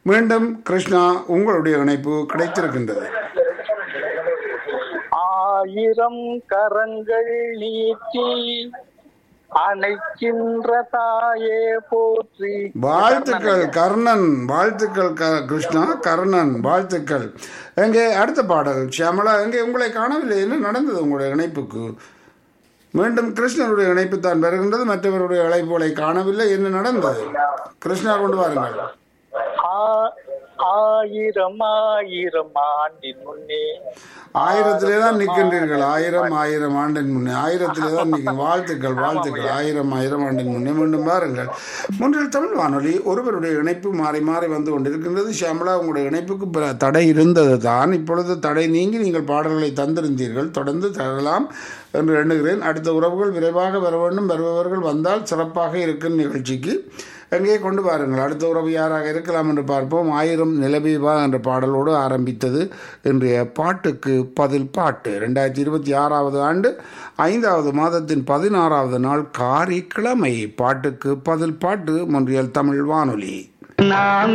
மீண்டும் கிருஷ்ணா உங்களுடைய இணைப்பு கிடைத்திருக்கின்றது ஆயிரம் கரங்கள் நீட்டி அணைக்கின்ற தாயே போற்றி வாழ்த்துக்கள் கர்ணன் வாழ்த்துக்கள் க- கிருஷ்ணா கர்ணன் வாழ்த்துக்கள் எங்கே அடுத்த பாடல் சியாமளா எங்கே உங்களை காணவில்லை என்ன நடந்தது உங்களுடைய இணைப்புக்கு மீண்டும் கிருஷ்ணனுடைய இணைப்பு தான் வருகின்றது மற்றவருடைய இழைப்புகளை காணவில்லை என்ன நடந்தது கிருஷ்ணா கொண்டு வாருங்கள் ஆ- ஆயிரம் ஆயிரம் ஆண்டின் முன்னே ஆயிரத்திலே தான் நிற்கின்றீர்கள் ஆயிரம் ஆயிரம் ஆண்டின் முன்னே ஆயிரத்திலே தான் நிற்க வாழ்த்துக்கள் வாழ்த்துக்கள் ஆயிரம் ஆயிரம் ஆண்டின் முன்னே மீண்டும் பாருங்கள் மூன்றில் தமிழ் வானொலி ஒருவருடைய இணைப்பு மாறி மாறி வந்து கொண்டிருக்கின்றது ஷியாமலா உங்களுடைய இணைப்புக்கு பிற- தடை இருந்தது தான் இப்பொழுது தடை நீங்கி நீங்கள் பாடல்களை தந்திருந்தீர்கள் தொடர்ந்து தரலாம் என்று எண்ணுகிறேன் அடுத்த உறவுகள் விரைவாக வர வேண்டும் வருபவர்கள் வந்தால் சிறப்பாக இருக்கும் நிகழ்ச்சிக்கு எங்கே கொண்டு வாருங்கள் அடுத்த உறவு யாராக இருக்கலாம் என்று பார்ப்போம் ஆயிரம் நிலவிவா என்ற பாடலோடு ஆரம்பித்தது இன்றைய பாட்டுக்கு பதில் பாட்டு ரெண்டாயிரத்தி இருபத்தி ஆறாவது ஆண்டு ஐந்தாவது மாதத்தின் பதினாறாவது நாள் காரிக்கிழமை பாட்டுக்கு பதில் பாட்டு மொன்றியல் தமிழ் வானொலி நான்